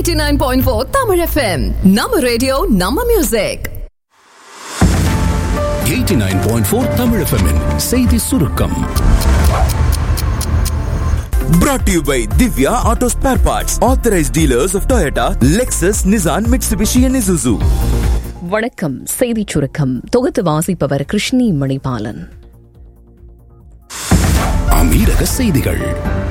89.4 Tamil FM. நம்ம radio நம்ம music 89.4 Tamil FM -இன் செய்தி சுருக்கம் Brought to you by Divya Auto Spare Parts, authorized dealers of Toyota, Lexus, Nissan, Mitsubishi, and Isuzu. வணக்கம் செய்திச் சுருக்கம் தொகுத்து வாசிப்பவர் கிருஷ்ணி மணிபாலன் அமீரக செய்திகள்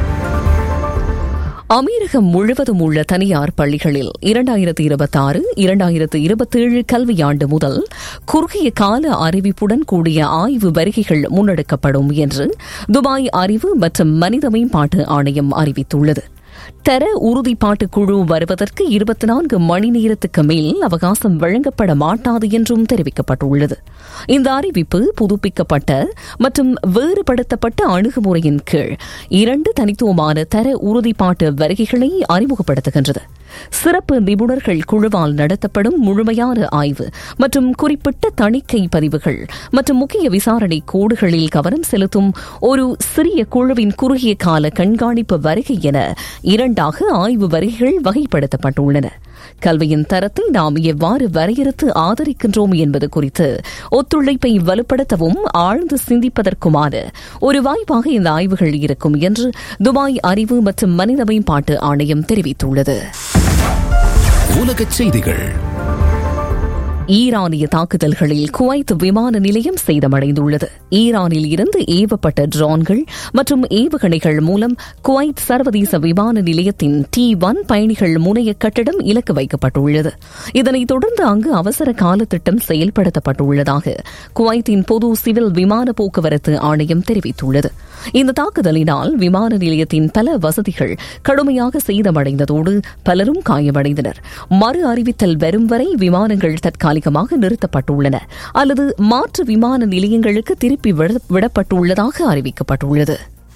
அமீரகம் முழுவதும் உள்ள தனியார் பள்ளிகளில் இரண்டாயிரத்து இருபத்தாறு இரண்டாயிரத்து இருபத்தேழு கல்வியாண்டு முதல் குறுகிய கால அறிவிப்புடன் கூடிய ஆய்வு வருகைகள் முன்னெடுக்கப்படும் என்று துபாய் அறிவு மற்றும் மனித மேம்பாட்டு ஆணையம் அறிவித்துள்ளது தர உறுதிப்பாட்டு குழு வருவதற்கு இருபத்தி நான்கு மணி நேரத்துக்கு மேல் அவகாசம் வழங்கப்பட மாட்டாது என்றும் தெரிவிக்கப்பட்டுள்ளது இந்த அறிவிப்பு புதுப்பிக்கப்பட்ட மற்றும் வேறுபடுத்தப்பட்ட அணுகுமுறையின் கீழ் இரண்டு தனித்துவமான தர உறுதிப்பாட்டு வருகைகளை அறிமுகப்படுத்துகின்றது சிறப்பு நிபுணர்கள் குழுவால் நடத்தப்படும் முழுமையான ஆய்வு மற்றும் குறிப்பிட்ட தணிக்கை பதிவுகள் மற்றும் முக்கிய விசாரணை கோடுகளில் கவனம் செலுத்தும் ஒரு சிறிய குழுவின் குறுகிய கால கண்காணிப்பு வருகை என இரண்டாக ஆய்வு வருகைகள் வகைப்படுத்தப்பட்டுள்ளன கல்வியின் தரத்தை நாம் எவ்வாறு வரையறுத்து ஆதரிக்கின்றோம் என்பது குறித்து ஒத்துழைப்பை வலுப்படுத்தவும் ஆழ்ந்து சிந்திப்பதற்குமான ஒரு வாய்ப்பாக இந்த ஆய்வுகள் இருக்கும் என்று துபாய் அறிவு மற்றும் மனித மேம்பாட்டு ஆணையம் தெரிவித்துள்ளது உலகச் செய்திகள் ஈரானிய தாக்குதல்களில் குவைத் விமான நிலையம் சேதமடைந்துள்ளது ஈரானில் இருந்து ஏவப்பட்ட ட்ரோன்கள் மற்றும் ஏவுகணைகள் மூலம் குவைத் சர்வதேச விமான நிலையத்தின் டி ஒன் பயணிகள் முனைய கட்டிடம் இலக்கு வைக்கப்பட்டுள்ளது இதனைத் தொடர்ந்து அங்கு அவசர கால திட்டம் செயல்படுத்தப்பட்டுள்ளதாக குவைத்தின் பொது சிவில் விமான போக்குவரத்து ஆணையம் தெரிவித்துள்ளது இந்த தாக்குதலினால் விமான நிலையத்தின் பல வசதிகள் கடுமையாக சேதமடைந்ததோடு பலரும் காயமடைந்தனர் மறு அறிவித்தல் வரும் வரை விமானங்கள் தற்காலிகமாக நிறுத்தப்பட்டுள்ளன அல்லது மாற்று விமான நிலையங்களுக்கு திருப்பி விட- விடப்பட்டுள்ளதாக அறிவிக்கப்பட்டுள்ளது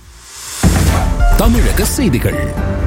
தமிழக செய்திகள்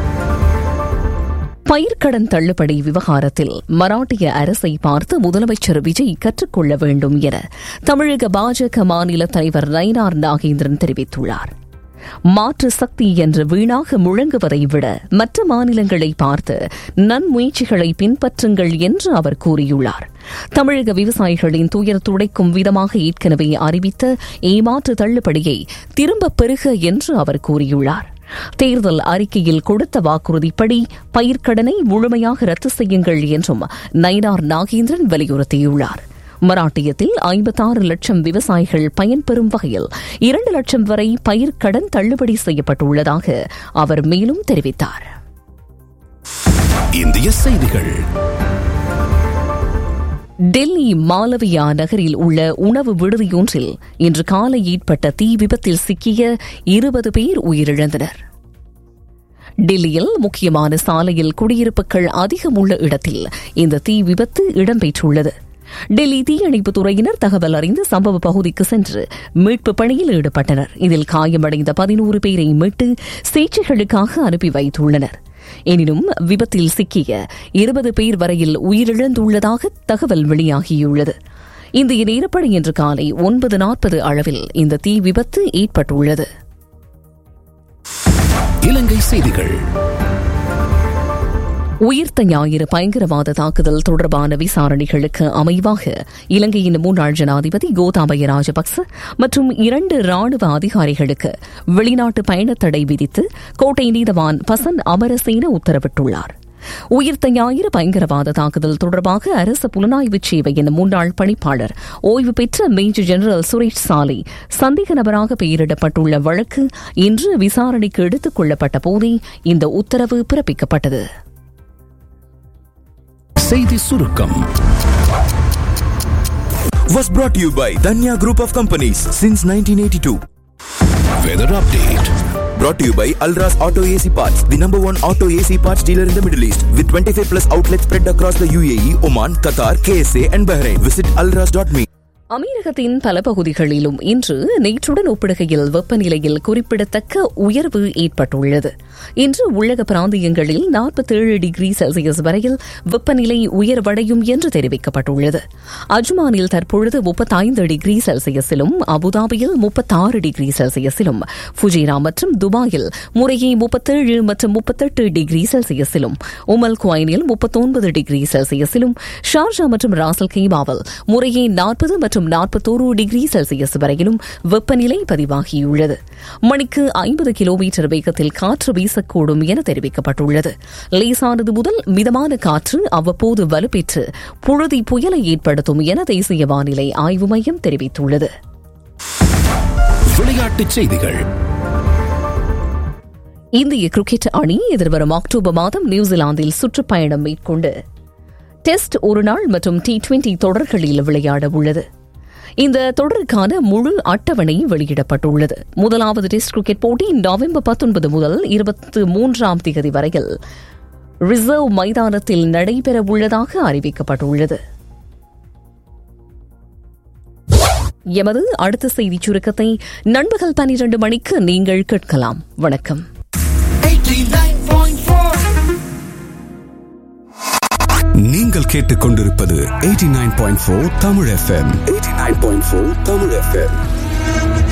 பயிர்க்கடன் தள்ளுபடி விவகாரத்தில் மராட்டிய அரசை பார்த்து முதலமைச்சர் விஜய் கற்றுக்கொள்ள வேண்டும் என தமிழக பாஜக மாநில தலைவர் நயினார் நாகேந்திரன் தெரிவித்துள்ளார் மாற்று சக்தி என்று வீணாக முழங்குவதை விட மற்ற மாநிலங்களை பார்த்து நன்முயற்சிகளை பின்பற்றுங்கள் என்று அவர் கூறியுள்ளார் தமிழக விவசாயிகளின் துயர் துடைக்கும் விதமாக ஏற்கனவே அறிவித்த ஏமாற்று தள்ளுபடியை திரும்பப் பெறுக என்று அவர் கூறியுள்ளார் தேர்தல் அறிக்கையில் கொடுத்த வாக்குறுதிப்படி பயிர்க்கடனை முழுமையாக ரத்து செய்யுங்கள் என்றும் நயினார் நாகேந்திரன் வலியுறுத்தியுள்ளார் மராட்டியத்தில் ஐம்பத்தாறு லட்சம் விவசாயிகள் பயன்பெறும் வகையில் இரண்டு லட்சம் வரை பயிர்க்கடன் தள்ளுபடி செய்யப்பட்டுள்ளதாக அவர் மேலும் தெரிவித்தார் இந்திய செய்திகள் டெல்லி மாலவியா நகரில் உள்ள உணவு விடுதியொன்றில் இன்று காலை ஏற்பட்ட தீ விபத்தில் சிக்கிய இருபது பேர் உயிரிழந்தனர் டெல்லியில் முக்கியமான சாலையில் குடியிருப்புகள் அதிகம் உள்ள இடத்தில் இந்த தீ விபத்து இடம்பெற்றுள்ளது டெல்லி தீயணைப்பு துறையினர் தகவல் அறிந்து சம்பவ பகுதிக்கு சென்று மீட்பு பணியில் ஈடுபட்டனர் இதில் காயமடைந்த பதினோரு பேரை மீட்டு சிகிச்சைகளுக்காக அனுப்பி வைத்துள்ளனர் எனினும் விபத்தில் சிக்கிய இருபது பேர் வரையில் உயிரிழந்துள்ளதாக தகவல் வெளியாகியுள்ளது இந்திய நேரப்படி இன்று காலை ஒன்பது நாற்பது அளவில் இந்த தீ விபத்து ஏற்பட்டுள்ளது இலங்கை செய்திகள் உயிர்த்த ஞாயிறு பயங்கரவாத தாக்குதல் தொடர்பான விசாரணைகளுக்கு அமைவாக இலங்கையின் முன்னாள் ஜனாதிபதி கோதாபய ராஜபக்ச மற்றும் இரண்டு ராணுவ அதிகாரிகளுக்கு வெளிநாட்டு பயணத் தடை விதித்து கோட்டை நீதவான் பசன் அமரசேன உத்தரவிட்டுள்ளார் உயிர்த்த ஞாயிறு பயங்கரவாத தாக்குதல் தொடர்பாக அரசு புலனாய்வு சேவையின் முன்னாள் பணிப்பாளர் ஓய்வு பெற்ற மேஜர் ஜெனரல் சுரேஷ் சாலை சந்தேக நபராக பெயரிடப்பட்டுள்ள வழக்கு இன்று விசாரணைக்கு எடுத்துக் கொள்ளப்பட்ட போதே இந்த உத்தரவு பிறப்பிக்கப்பட்டது செய்தி சுருக்கம் Was brought to you by Danya Group of Companies since 1982. Weather update Brought to you by Alras Auto AC Parts, the number one auto AC parts dealer in the Middle East, with 25 plus outlets spread across the UAE, Oman, Qatar, KSA, and Bahrain. Visit alras.me. அமீரகத்தின் பல பகுதிகளிலும் இன்று நேற்றுடன் ஒப்பிடுகையில் வெப்பநிலையில் குறிப்பிடத்தக்க உயர்வு ஏற்பட்டுள்ளது இன்று உள்ளக பிராந்தியங்களில் நாற்பத்தேழு டிகிரி செல்சியஸ் வரையில் வெப்பநிலை உயர்வடையும் என்று தெரிவிக்கப்பட்டுள்ளது அஜ்மானில் தற்பொழுது முப்பத்தைந்து டிகிரி செல்சியஸிலும் அபுதாபியில் முப்பத்தாறு டிகிரி செல்சியஸிலும் ஃபுஜிரா மற்றும் துபாயில் முறையே முப்பத்தேழு மற்றும் முப்பத்தெட்டு டிகிரி செல்சியஸிலும் உமல் குவைனில் முப்பத்தொன்பது டிகிரி செல்சியஸிலும் ஷார்ஜா மற்றும் ராசல் கீமாவில் முறையே நாற்பது மற்றும் நாற்பத்தோரு டிகிரி செல்சியஸ் வரையிலும் வெப்பநிலை பதிவாகியுள்ளது மணிக்கு ஐம்பது கிலோமீட்டர் வேகத்தில் காற்று வீசக்கூடும் என தெரிவிக்கப்பட்டுள்ளது லேசானது முதல் மிதமான காற்று அவ்வப்போது வலுப்பெற்று புழுதி புயலை ஏற்படுத்தும் என தேசிய வானிலை ஆய்வு மையம் தெரிவித்துள்ளது விளையாட்டுச் செய்திகள் இந்திய கிரிக்கெட் அணி எதிர்வரும் அக்டோபர் மாதம் நியூசிலாந்தில் சுற்றுப்பயணம் மேற்கொண்டு டெஸ்ட் ஒருநாள் மற்றும் டி டுவெண்டி தொடர்களில் விளையாட உள்ளது இந்த தொடருக்கான முழு அட்டவணை வெளியிடப்பட்டுள்ளது முதலாவது டெஸ்ட் கிரிக்கெட் போட்டி நவம்பர் பத்தொன்பது முதல் இருபத்தி மூன்றாம் தேதி வரையில் ரிசர்வ் மைதானத்தில் நடைபெற உள்ளதாக அறிவிக்கப்பட்டுள்ளது எமது அடுத்த செய்திச் சுருக்கத்தை நண்பகல் பனிரண்டு மணிக்கு நீங்கள் கேட்கலாம் வணக்கம் நீங்கள் கேட்டுக்கொண்டிருப்பது 89.4 தமிழ் எஃப்எம் 89.4 தமிழ் எஃப்எம்